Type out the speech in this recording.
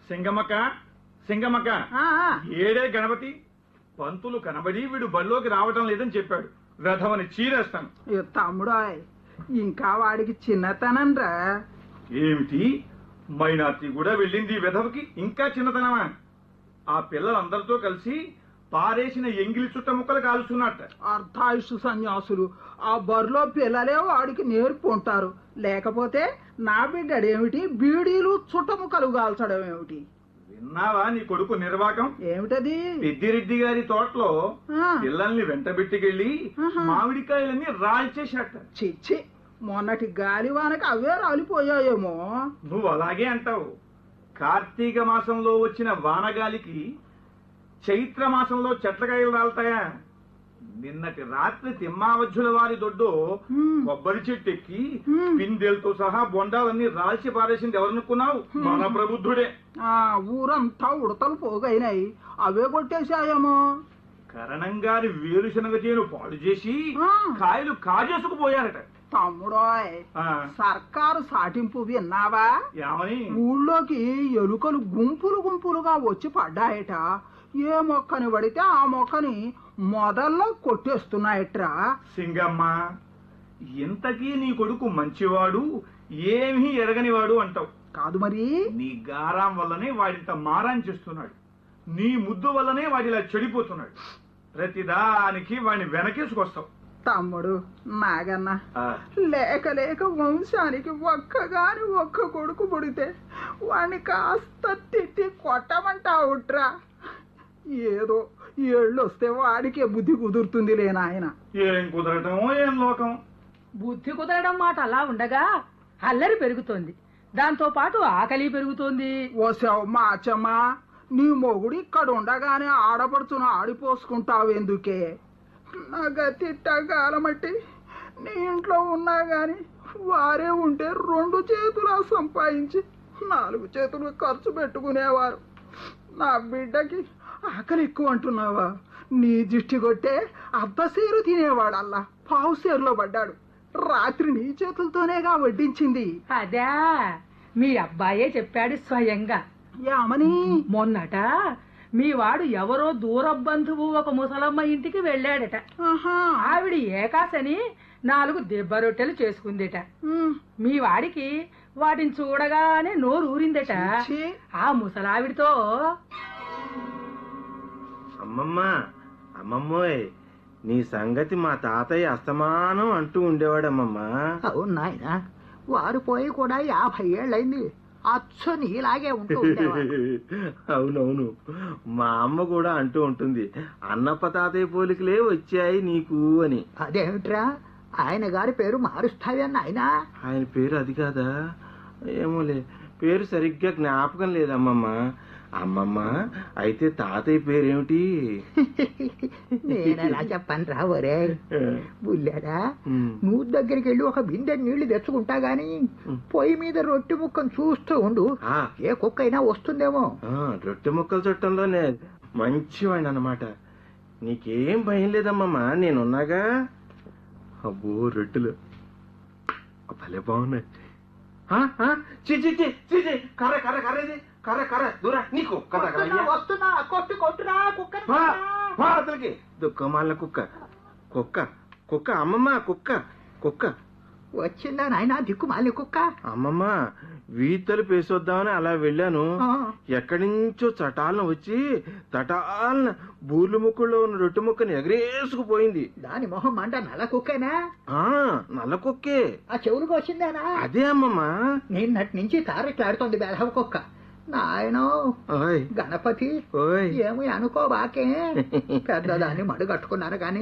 సింగమక్క సింగమక్క ఆ, ఆ. ఏడే గణపతి పంతులు కనబడి వీడు బడిలోకి రావటం లేదని చెప్పాడు రథమని చీరేస్తాను ఏ తమ్ముడోయ్ ఇంకా వాడికి చిన్నతనం రా ఏమిటి మైనార్టీ కూడా వెళ్ళింది ఈ విధవకి ఇంకా చిన్నతనమా ఆ పిల్లలందరితో కలిసి పారేసిన ఎంగిలి చుట్ట ముక్కలు కాలుస్తున్నట్ట అర్ధాయుషు సన్యాసులు ఆ బరిలో పిల్లలే వాడికి నేర్పుంటారు లేకపోతే నా బిడ్డడేమిటి బీడీలు చుట్టముక్కలు కాల్చడం ఏమిటి విన్నావా నీ కొడుకు నిర్వాకం ఏమిటది పెద్దిరెడ్డి గారి తోటలో ఆ, పిల్లల్ని వెంటబెట్టుకెళ్లి ఆహా. మామిడికాయలన్నీ రాల్చేశాట చిచ్చి మొన్నటి గాలివానకి అవే రాలిపోయాయేమో నువ్వు అలాగే అంటావు కార్తీక మాసంలో వచ్చిన వానగాలికి చైత్ర మాసంలో చెట్లకాయలు రాలతాయా నిన్నటి రాత్రి తిమ్మావధ్యుల వారి దొడ్డు హ్మ్. కొబ్బరి చెట్టు ఎక్కి హ్మ్. పిందెలతో సహా బొండాలన్నీ రాల్చి పారేసింది ఎవరనుకున్నావు మన ప్రబుద్ధుడే ఆ ఊరంతా ఉడతలు పోగైనాయి అవే కొట్టేశాయేమో కరణం గారి వేరుశనగ చేను పాడు చేసి ఆ. కాయలు కాజేసుకుపోయారట తమ్ముడోయ్ ఆ, సర్కారు సాటింపు విన్నావా ఏమని ఊళ్ళోకి ఎలుకలు గుంపులు గుంపులుగా వచ్చి పడ్డాయట ఏ మొక్కని పడితే ఆ మొక్కని మొదల్లో కొట్టేస్తున్నాయట్రా సింగమ్మ ఇంతకీ నీ కొడుకు మంచివాడు ఏమీ ఎరగనివాడు అంటావు కాదు మరి నీ గారాం వల్లనే వాడింత మారాన్ చేస్తున్నాడు నీ ముద్దు వల్లనే వాడిలా చెడిపోతున్నాడు ప్రతిదానికి వాడిని వెనకేసుకొస్తావు తమ్ముడు నాగన్న ఆ, లేక లేక వంశానికి ఒక్కగాని ఒక్క కొడుకు పుడితే వాణ్ణి కాస్త తిట్టి కొట్టమంటావుట్రా ఏదో ఏళ్ళు వస్తే వాడికే బుద్ధి కుదురుతుంది లేనాయన ఏం కుదరటమో ఏం లోకం బుద్ధి కుదరడం మాట అలా ఉండగా అల్లరి పెరుగుతోంది దాంతో పాటు ఆకలి పెరుగుతోంది ఓసావు మాచమ్మా నీ మొగుడు ఇక్కడ ఉండగానే ఆడపడుచును ఆడిపోసుకుంటావెందుకే నా గతి కాలమట్టి నీ ఇంట్లో ఉన్నా గాని వారే ఉంటే రెండు చేతులా సంపాదించి నాలుగు చేతులు ఖర్చు పెట్టుకునేవారు నా బిడ్డకి ఆకలి ఎక్కువ అంటున్నావా నీ దిష్టి కొట్టే అద్దసేరు తినేవాడల్లా పావు సేరులో పడ్డాడు రాత్రి నీ చేతులతోనేగా వడ్డించింది అదా మీ అబ్బాయే చెప్పాడు స్వయంగా యామని మొన్నట మీ వాడు ఎవరో దూర బంధువు ఒక ముసలమ్మ ఇంటికి వెళ్ళాడట ఆహా ఆవిడ ఏకాశని నాలుగు దెబ్బ రొట్టెలు చేసుకుందిట ఉమ్. మీ వాడికి వాటిని చూడగానే నోరు ఊరిందట ఛీ, ఆ ముసలావిడితో అమ్మమ్మ అమ్మమ్మోయ్ నీ సంగతి మా తాతయ్య అస్తమానం అంటూ ఉండేవాడమ్మమ్మ అవును నాయన వారు పోయి కూడా యాభై ఏళ్ళైంది అచ్చు నీలాగే ఉంటూ ఉండేవాడు అవునవును మా అమ్మ కూడా అంటూ ఉంటుంది అన్నప్ప తాతయ్య పోలికలే వచ్చాయి నీకు అని అదేమిట్రా ఆయన గారి పేరు మారుస్తావే నాయన ఆయన పేరు అది కాదా ఏమోలే పేరు సరిగ్గా జ్ఞాపకం లేదమ్మమ్మ అమ్మమ్మ అయితే తాతయ్య పేరేమిటి నేనెలా చెప్పను రా ఒరే బుల్లాడా ఉమ్. నువ్వు దగ్గరికి వెళ్ళి ఒక బిందె నీళ్లు తెచ్చుకుంటా గాని పొయ్యి మీద రొట్టె ముక్కను చూస్తూ ఉండు ఆ, ఏ కుక్క అయినా వస్తుందేమో ఆ, రొట్టె ముక్కల చుట్టంలోనే మంచివాడిని అన్నమాట నీకేం భయం లేదమ్మమ్మ నేనున్నాగా అబ్బో రొట్టెలు భలే బాగున్నాయి ఆ, ఆ, చి, చి, చి, చి, చి, కర్ర కర్ర కర్ర ఇది కర్ర కర్ర దూరా నీకు కర్ర కర్ర వస్తున్నా, అయ్యా. వస్తున్నా కొట్టు కొట్టురా కుక్క వా, వా అతలికి దుఃఖమాల కుక్క కుక్క కుక్క అమ్మమ్మ కుక్క కుక్క వచ్చిందా నాయన దిక్కుమాలి కుక్క అమ్మమ్మ వీతలు పేసొద్దామని అలా వెళ్ళాను ఆ. ఎక్కడి నుంచో చటాలను వచ్చి తటాలన బూర్లు ముక్కుల్లో ఉన్న రొట్టె ముక్కని ఎగరేసుకుపోయింది దాని మొహం మంట నల్ల కుక్కేనా ఆ నల్ల కుక్కే ఆ చెవులకు వచ్చిందేనా అదే అమ్మమ్మ నిన్నటి నుంచి తారెట్లాడుతోంది బెలహ కుక్క నాయనో ఓయ్ గణపతి ఓయ్ ఏమి అనుకోబాకే పెద్దదాన్ని మడుగట్టుకున్నారు గాని